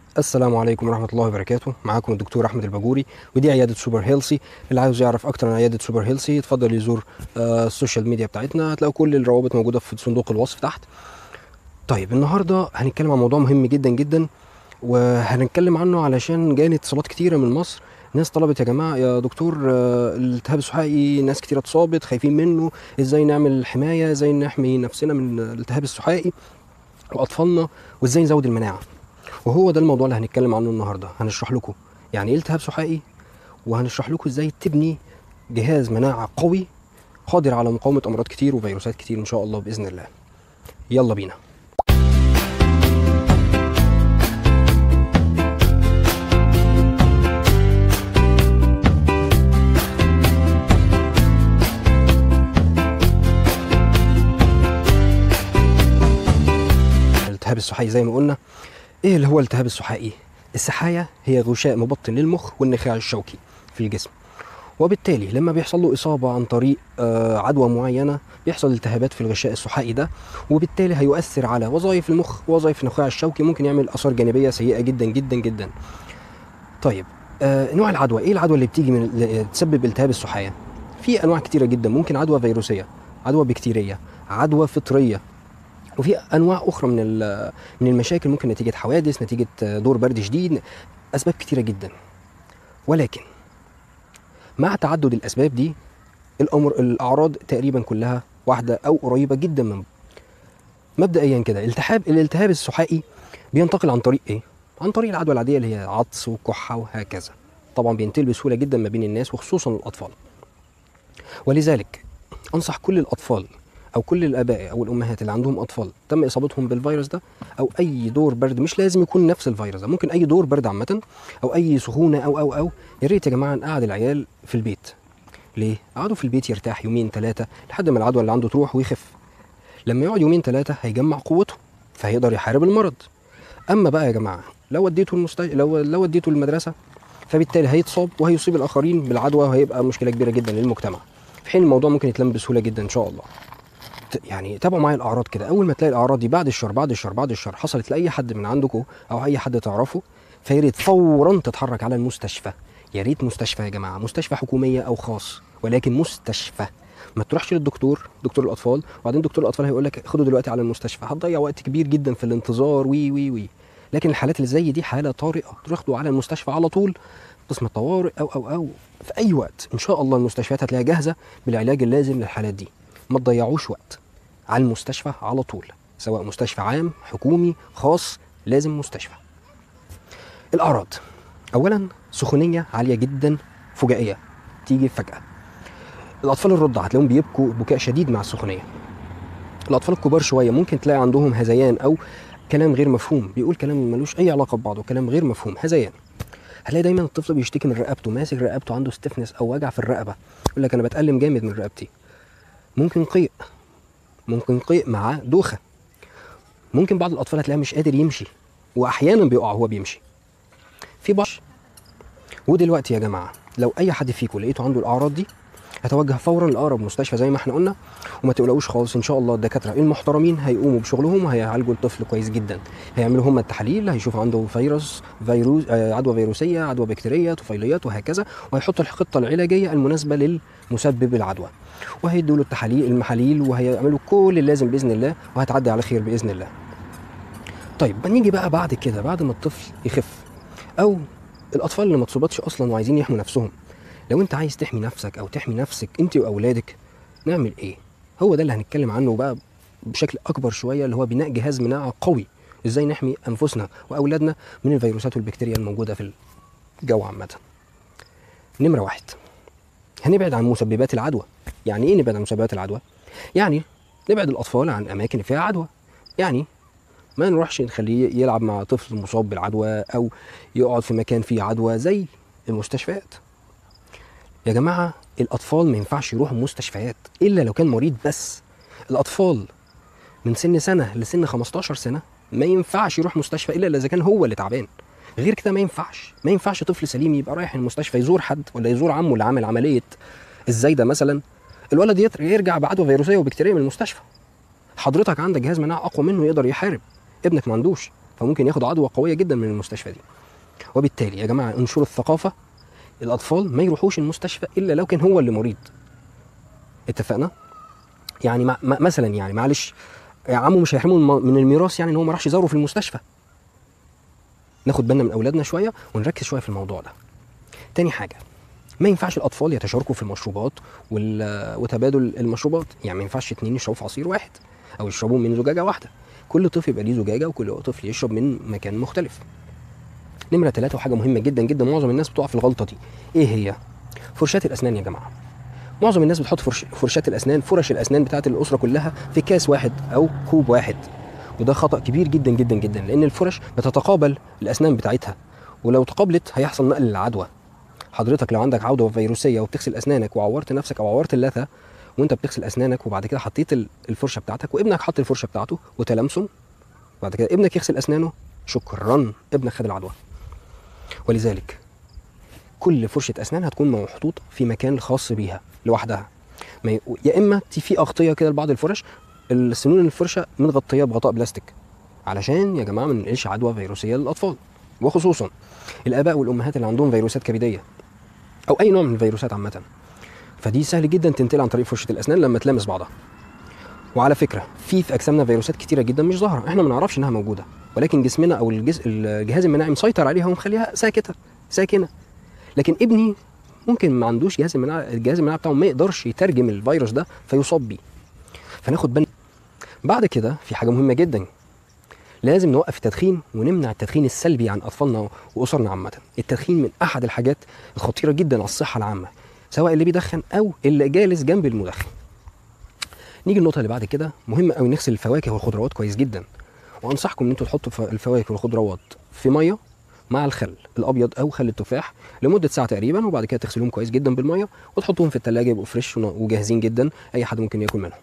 السلام عليكم ورحمة الله وبركاته معاكم الدكتور أحمد الباجوري ودي عيادة سوبر هيلسي اللي عاوز يعرف أكتر عن عيادة سوبر هيلسي يتفضل يزور آه، السوشيال ميديا بتاعتنا هتلاقوا كل الروابط موجودة في صندوق الوصف تحت طيب النهاردة هنتكلم عن موضوع مهم جدا جدا وهنتكلم عنه علشان جاني اتصالات كتيرة من مصر ناس طلبت يا جماعة يا دكتور آه، الالتهاب السحائي ناس كتيرة اتصابت خايفين منه ازاي نعمل حماية ازاي نحمي نفسنا من الالتهاب السحائي وأطفالنا وازاي نزود المناعة وهو ده الموضوع اللي هنتكلم عنه النهارده هنشرح لكم يعني ايه التهاب سحائي وهنشرح لكم ازاي تبني جهاز مناعه قوي قادر على مقاومه امراض كتير وفيروسات كتير ان شاء الله باذن الله يلا بينا الالتهاب السحائي زي ما قلنا ايه اللي هو الالتهاب السحائي السحايا هي غشاء مبطن للمخ والنخاع الشوكي في الجسم وبالتالي لما بيحصل له إصابة عن طريق آه، عدوى معينة بيحصل التهابات في الغشاء السحائي ده وبالتالي هيؤثر على وظائف المخ ووظائف النخاع الشوكي ممكن يعمل آثار جانبية سيئة جدا جدا جدا طيب آه، نوع العدوى ايه العدوى اللي بتيجي من اللي تسبب التهاب السحايا في انواع كتيرة جدا ممكن عدوى فيروسية عدوى بكتيرية عدوى فطرية وفي انواع اخرى من ال- من المشاكل ممكن نتيجه حوادث نتيجه دور برد شديد اسباب كتيره جدا ولكن مع تعدد الاسباب دي الامر الاعراض تقريبا كلها واحده او قريبه جدا من مبدئيا كده التهاب الالتهاب السحائي بينتقل عن طريق ايه عن طريق العدوى العاديه اللي هي عطس وكحه وهكذا طبعا بينتقل بسهوله جدا ما بين الناس وخصوصا الاطفال ولذلك انصح كل الاطفال او كل الاباء او الامهات اللي عندهم اطفال تم اصابتهم بالفيروس ده او اي دور برد مش لازم يكون نفس الفيروس ده ممكن اي دور برد عامه او اي سخونه او او او يا ريت يا جماعه نقعد العيال في البيت ليه قعدوا في البيت يرتاح يومين ثلاثه لحد ما العدوى اللي عنده تروح ويخف لما يقعد يومين ثلاثه هيجمع قوته فهيقدر يحارب المرض اما بقى يا جماعه لو وديته المستشفى لو لو وديته المدرسه فبالتالي هيتصاب وهيصيب الاخرين بالعدوى وهيبقى مشكله كبيره جدا للمجتمع في حين الموضوع ممكن يتلم بسهوله جدا ان شاء الله ت- يعني تابعوا معايا الاعراض كده اول ما تلاقي الاعراض دي بعد الشهر بعد الشهر بعد الشهر حصلت لاي حد من عندكم او اي حد تعرفه فيا ريت فورا تتحرك على المستشفى يا ريت مستشفى يا جماعه مستشفى حكوميه او خاص ولكن مستشفى ما تروحش للدكتور دكتور الاطفال وبعدين دكتور الاطفال هيقول لك خده دلوقتي على المستشفى هتضيع وقت كبير جدا في الانتظار وي وي وي لكن الحالات اللي زي دي حاله طارئه تاخده على المستشفى على طول قسم الطوارئ او او او في اي وقت ان شاء الله المستشفيات هتلاقيها جاهزه بالعلاج اللازم للحالات دي ما تضيعوش وقت على المستشفى على طول سواء مستشفى عام حكومي خاص لازم مستشفى الاعراض اولا سخونيه عاليه جدا فجائيه تيجي فجاه الاطفال الرضع هتلاقيهم بيبكوا بكاء شديد مع السخونيه الاطفال الكبار شويه ممكن تلاقي عندهم هذيان او كلام غير مفهوم بيقول كلام ملوش اي علاقه ببعضه كلام غير مفهوم هذيان هتلاقي دايما الطفل بيشتكي من رقبته ماسك رقبته عنده ستيفنس او وجع في الرقبه يقول لك انا بتألم جامد من رقبتي ممكن قيء ممكن قيء مع دوخه ممكن بعض الاطفال هتلاقيه مش قادر يمشي واحيانا بيقع وهو بيمشي في بعض ودلوقتي يا جماعه لو اي حد فيكم لقيته عنده الاعراض دي هتوجه فورا لاقرب مستشفى زي ما احنا قلنا وما تقلقوش خالص ان شاء الله الدكاتره المحترمين هيقوموا بشغلهم وهيعالجوا الطفل كويس جدا هيعملوا هم التحاليل هيشوفوا عنده فيروس فيروس آه، عدوى فيروسيه عدوى بكتيريه طفيليات وهكذا وهيحطوا الخطه العلاجيه المناسبه للمسبب العدوى وهيدوا له التحاليل المحاليل وهيعملوا كل اللازم باذن الله وهتعدي على خير باذن الله طيب نيجي بقى بعد كده بعد ما الطفل يخف او الاطفال اللي ما تصابتش اصلا وعايزين يحموا نفسهم لو انت عايز تحمي نفسك او تحمي نفسك انت واولادك نعمل ايه هو ده اللي هنتكلم عنه بقى بشكل اكبر شويه اللي هو بناء جهاز مناعه قوي ازاي نحمي انفسنا واولادنا من الفيروسات والبكتيريا الموجوده في الجو عامه نمره واحد هنبعد عن مسببات العدوى يعني ايه نبعد عن مسببات العدوى يعني نبعد الاطفال عن اماكن فيها عدوى يعني ما نروحش نخليه يلعب مع طفل مصاب بالعدوى او يقعد في مكان فيه عدوى زي المستشفيات يا جماعه الاطفال ما ينفعش يروحوا مستشفيات الا لو كان مريض بس الاطفال من سن سنه لسن 15 سنه ما ينفعش يروح مستشفى الا اذا كان هو اللي تعبان غير كده ما ينفعش ما ينفعش طفل سليم يبقى رايح المستشفى يزور حد ولا يزور عمه اللي عامل عمليه الزايده مثلا الولد يت- يرجع بعدوى فيروسيه وبكتيريه من المستشفى حضرتك عندك جهاز مناعه اقوى منه يقدر يحارب ابنك ما عندوش فممكن ياخد عدوى قويه جدا من المستشفى دي وبالتالي يا جماعه انشروا الثقافه الاطفال ما يروحوش المستشفى الا لو كان هو اللي مريض اتفقنا يعني مع م- مثلا يعني معلش يا عمو مش هيحرموا الم- من الميراث يعني ان هو ما راحش يزوره في المستشفى ناخد بالنا من اولادنا شويه ونركز شويه في الموضوع ده تاني حاجه ما ينفعش الاطفال يتشاركوا في المشروبات وال- وتبادل المشروبات يعني ما ينفعش اتنين يشربوا في عصير واحد او يشربوا من زجاجه واحده كل طفل يبقى ليه زجاجه وكل طفل يشرب من مكان مختلف نمره ثلاثة وحاجه مهمه جدا جدا معظم الناس بتقع في الغلطه دي ايه هي فرشات الاسنان يا جماعه معظم الناس بتحط فرش فرشات الاسنان فرش الاسنان بتاعت الاسره كلها في كاس واحد او كوب واحد وده خطا كبير جدا جدا جدا لان الفرش بتتقابل الاسنان بتاعتها ولو تقابلت هيحصل نقل للعدوى حضرتك لو عندك عدوى فيروسيه وبتغسل اسنانك وعورت نفسك او عورت اللثه وانت بتغسل اسنانك وبعد كده حطيت ال- الفرشه بتاعتك وابنك حط الفرشه بتاعته وتلامسوا بعد كده ابنك يغسل اسنانه شكرا ابنك خد العدوى ولذلك كل فرشه اسنان هتكون محطوطه في مكان خاص بيها لوحدها ما ي... يا اما ت- في اغطيه كده لبعض الفرش السنون الفرشه متغطيه بغطاء بلاستيك علشان يا جماعه ما ننقلش عدوى فيروسيه للاطفال وخصوصا الاباء والامهات اللي عندهم فيروسات كبديه او اي نوع من الفيروسات عامه فدي سهل جدا تنتقل عن طريق فرشه الاسنان لما تلامس بعضها وعلى فكره في في اجسامنا فيروسات كتيره جدا مش ظاهره احنا ما نعرفش انها موجوده ولكن جسمنا او الجز... الجهاز المناعي مسيطر عليها ومخليها ساكته ساكنه لكن ابني ممكن ما عندوش جهاز المناعه الجهاز المناعي بتاعه ما يقدرش يترجم الفيروس ده فيصاب بيه فناخد بالنا بعد كده في حاجه مهمه جدا لازم نوقف التدخين ونمنع التدخين السلبي عن اطفالنا واسرنا عامه التدخين من احد الحاجات الخطيره جدا على الصحه العامه سواء اللي بيدخن او اللي جالس جنب المدخن نيجي النقطه اللي بعد كده مهم قوي نغسل الفواكه والخضروات كويس جدا وانصحكم ان انتوا تحطوا ف- الفواكه والخضروات في ميه مع الخل الابيض او خل التفاح لمده ساعه تقريبا وبعد كده تغسلوهم كويس جدا بالميه وتحطوهم في الثلاجه يبقوا فريش ون- وجاهزين جدا اي حد ممكن ياكل منهم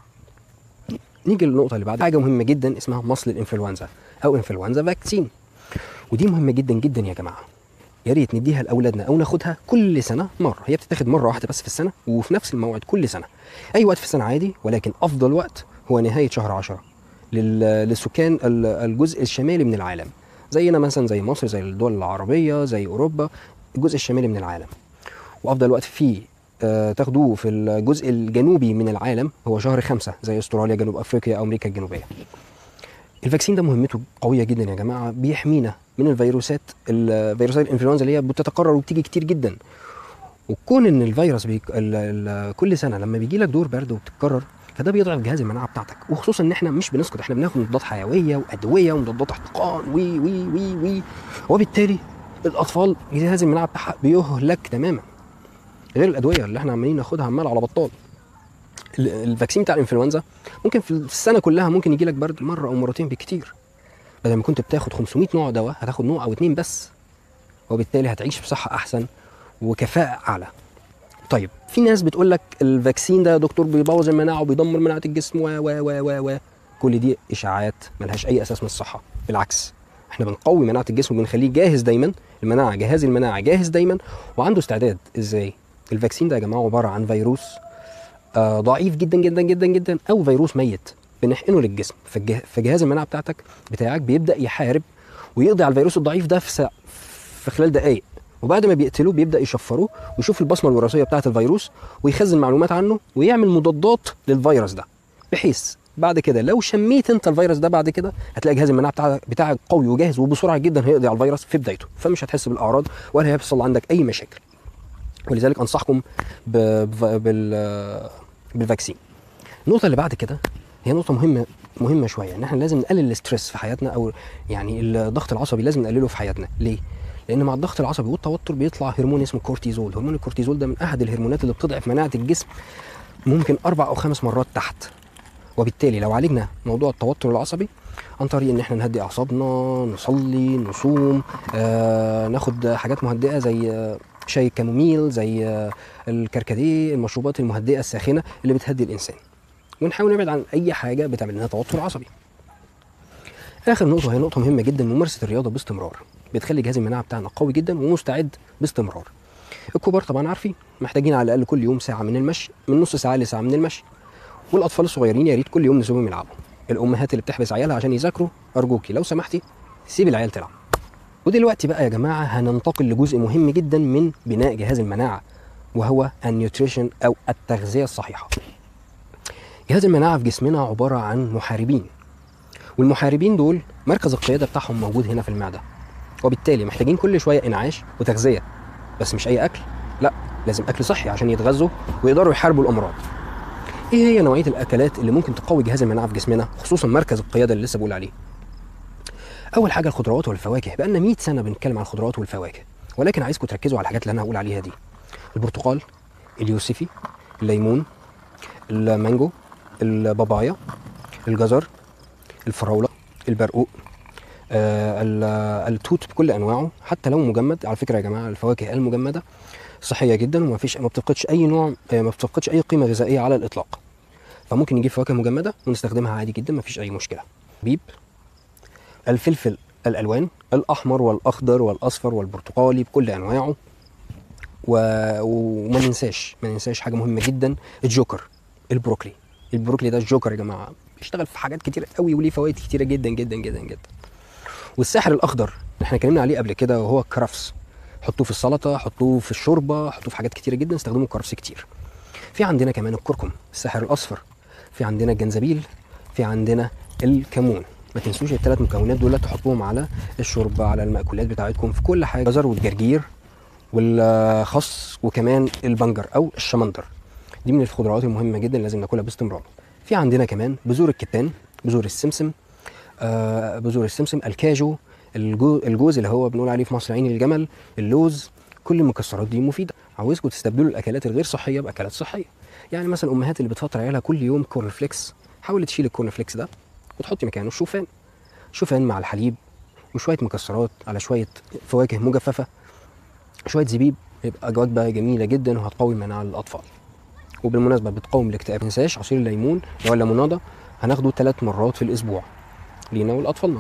نيجي للنقطه اللي بعد حاجه مهمه جدا اسمها مصل الانفلونزا او انفلونزا فاكسين ودي مهمه جدا جدا يا جماعه يا ريت نديها لاولادنا او ناخدها كل سنه مره هي بتتاخد مره واحده بس في السنه وفي نفس الموعد كل سنه اي وقت في السنه عادي ولكن افضل وقت هو نهايه شهر 10 لل- للسكان ال- الجزء الشمالي من العالم زينا مثلا زي مصر زي الدول العربيه زي اوروبا الجزء الشمالي من العالم وافضل وقت فيه آه، تاخدوه في الجزء الجنوبي من العالم هو شهر خمسة زي استراليا جنوب افريقيا او امريكا الجنوبيه الفاكسين ده مهمته قويه جدا يا جماعه بيحمينا من الفيروسات الفيروسات الانفلونزا اللي هي بتتكرر وبتيجي كتير جدا وكون ان الفيروس بيك ال ال كل سنه لما بيجي لك دور برد وبتتكرر فده بيضعف جهاز المناعه بتاعتك وخصوصا ان احنا مش بنسكت احنا بناخد مضادات حيويه وادويه ومضادات احتقان وي وي وي وي وبالتالي الاطفال جهاز المناعه بتاعها بيهلك تماما غير الادويه اللي احنا عمالين ناخدها عمال على بطال ال- الفاكسين بتاع الانفلونزا ممكن في السنه كلها ممكن يجي لك برد مره او مرتين بالكتير بدل ما كنت بتاخد 500 نوع دواء هتاخد نوع او اتنين بس وبالتالي هتعيش بصحه احسن وكفاءه اعلى طيب في ناس بتقول لك الفاكسين ده يا دكتور بيبوظ المناعه وبيدمر مناعه الجسم و و و و و كل دي اشاعات ملهاش اي اساس من الصحه بالعكس احنا بنقوي مناعه الجسم وبنخليه جاهز دايما المناعه جهاز المناعه جاهز دايما وعنده استعداد ازاي الفاكسين ده يا جماعه عباره عن فيروس آه ضعيف جدا جدا جدا جدا او فيروس ميت بنحقنه للجسم فالجه... فجهاز المناعه بتاعتك بتاعك بيبدا يحارب ويقضي على الفيروس الضعيف ده في سا... في خلال دقائق وبعد ما بيقتلوه بيبدا يشفروه ويشوف البصمه الوراثيه بتاعه الفيروس ويخزن معلومات عنه ويعمل مضادات للفيروس ده بحيث بعد كده لو شميت انت الفيروس ده بعد كده هتلاقي جهاز المناعه بتاعك بتاعك قوي وجاهز وبسرعه جدا هيقضي على الفيروس في بدايته فمش هتحس بالاعراض ولا هيحصل عندك اي مشاكل ولذلك انصحكم ب... ب... بال... بالفاكسين النقطه اللي بعد كده هي نقطه مهمه مهمه شويه ان احنا لازم نقلل الاسترس في حياتنا او يعني الضغط العصبي لازم نقلله في حياتنا ليه لان مع الضغط العصبي والتوتر بيطلع هرمون اسمه كورتيزول هرمون الكورتيزول ده من احد الهرمونات اللي بتضعف مناعه الجسم ممكن اربع او خمس مرات تحت وبالتالي لو عالجنا موضوع التوتر العصبي عن طريق ان احنا نهدي اعصابنا نصلي نصوم آه ناخد حاجات مهدئه زي آه شاي الكاموميل زي آه الكركديه المشروبات المهدئه الساخنه اللي بتهدي الانسان ونحاول نبعد عن اي حاجه بتعمل لنا توتر عصبي اخر نقطه هي نقطه مهمه جدا ممارسه الرياضه باستمرار بتخلي جهاز المناعه بتاعنا قوي جدا ومستعد باستمرار الكبار طبعا عارفين محتاجين على الاقل كل يوم ساعه من المشي من نص ساعه لساعه من المشي والاطفال الصغيرين يا ريت كل يوم نسيبهم يلعبوا الامهات اللي بتحبس عيالها عشان يذاكروا ارجوكي لو سمحتي سيب العيال تلعب ودلوقتي بقى يا جماعه هننتقل لجزء مهم جدا من بناء جهاز المناعه وهو النيوتريشن او التغذيه الصحيحه جهاز المناعه في جسمنا عباره عن محاربين والمحاربين دول مركز القياده بتاعهم موجود هنا في المعده وبالتالي محتاجين كل شويه انعاش وتغذيه بس مش اي اكل لا لازم اكل صحي عشان يتغذوا ويقدروا يحاربوا الامراض ايه هي نوعيه الاكلات اللي ممكن تقوي جهاز المناعه في جسمنا خصوصا مركز القياده اللي لسه بقول عليه اول حاجه الخضروات والفواكه بقالنا 100 سنه بنتكلم عن الخضروات والفواكه ولكن عايزكم تركزوا على الحاجات اللي انا هقول عليها دي البرتقال اليوسفي الليمون المانجو البابايا الجزر الفراوله البرقوق آه ال- التوت بكل انواعه حتى لو مجمد على فكره يا جماعه الفواكه المجمده صحيه جدا وما فيش ما بتفقدش اي نوع آه، ما بتفقدش اي قيمه غذائيه على الاطلاق فممكن نجيب فواكه مجمده ونستخدمها عادي جدا ما فيش اي مشكله بيب الفلفل الالوان الاحمر والاخضر والاصفر والبرتقالي بكل انواعه و... وما ننساش ما ننساش حاجه مهمه جدا الجوكر البروكلي البروكلي ده الجوكر يا جماعه بيشتغل في حاجات كتير قوي وليه فوائد كتيره جدا جدا جدا جدا والساحر الاخضر احنا اتكلمنا عليه قبل كده وهو الكرفس حطوه في السلطه حطوه في الشوربه حطوه في حاجات كتيره جدا استخدموا الكرفس كتير في عندنا كمان الكركم الساحر الاصفر في عندنا الجنزبيل في عندنا الكمون ما تنسوش الثلاث مكونات دول تحطوهم على الشوربه على المأكولات بتاعتكم في كل حاجه الجزر والجرجير والخس وكمان البنجر او الشمندر دي من الخضروات المهمه جدا اللي لازم ناكلها باستمرار في عندنا كمان بذور الكتان بذور السمسم آه بذور السمسم الكاجو الجو الجوز اللي هو بنقول عليه في مصر عين الجمل اللوز كل المكسرات دي مفيده عاوزكم تستبدلوا الاكلات الغير صحيه باكلات صحيه يعني مثلا الامهات اللي بتفطر عيالها كل يوم كورن فليكس حاول تشيل الكورن فليكس ده وتحطي مكانه الشوفان شوفان مع الحليب وشويه مكسرات على شويه فواكه مجففه شويه زبيب يبقى وجبه جميله جدا وهتقوي المناعه للاطفال وبالمناسبه بتقاوم الاكتئاب ما تنساش عصير الليمون اللي هو الليموناده هناخده ثلاث مرات في الاسبوع لينا ولاطفالنا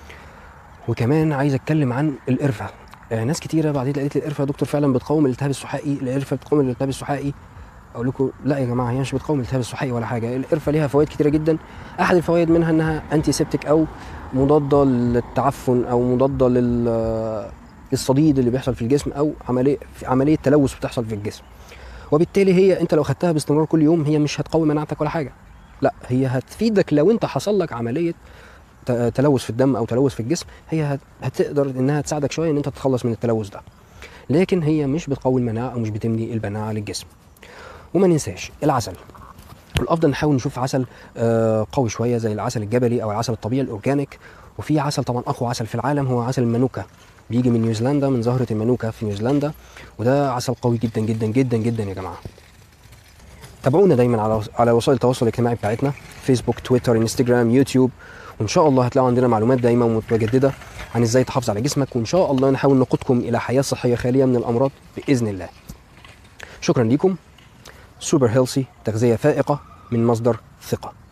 وكمان عايز اتكلم عن القرفه آه ناس كتيره بعدين قالت لي القرفه يا دكتور فعلا بتقاوم الالتهاب السحائي القرفه بتقاوم الالتهاب السحائي اقول لكم لا يا جماعه هي مش بتقاوم الالتهاب السحائي ولا حاجه القرفه ليها فوائد كتيره جدا احد الفوائد منها انها انتي سيبتيك او مضاده للتعفن او مضاده لل للصديد اللي بيحصل في الجسم او عمليه في عمليه تلوث بتحصل في الجسم وبالتالي هي انت لو خدتها باستمرار كل يوم هي مش هتقوي مناعتك ولا حاجه لا هي هتفيدك لو انت حصل لك عمليه ت- تلوث في الدم او تلوث في الجسم هي هت- هتقدر انها تساعدك شويه ان انت تتخلص من التلوث ده لكن هي مش بتقوي المناعه او مش بتملي المناعه للجسم وما ننساش العسل الافضل نحاول نشوف عسل آه، قوي شويه زي العسل الجبلي او العسل الطبيعي الاورجانيك وفي عسل طبعا اقوى عسل في العالم هو عسل المانوكا بيجي من نيوزيلندا من زهره المانوكا في نيوزيلندا وده عسل قوي جدا جدا جدا جدا يا جماعه تابعونا دايما على على وسائل التواصل الاجتماعي بتاعتنا فيسبوك تويتر انستجرام يوتيوب وان شاء الله هتلاقوا عندنا معلومات دايما متجدده عن ازاي تحافظ على جسمك وان شاء الله نحاول نقودكم الى حياه صحيه خاليه من الامراض باذن الله شكرا لكم سوبر هيلثي تغذيه فائقه من مصدر ثقه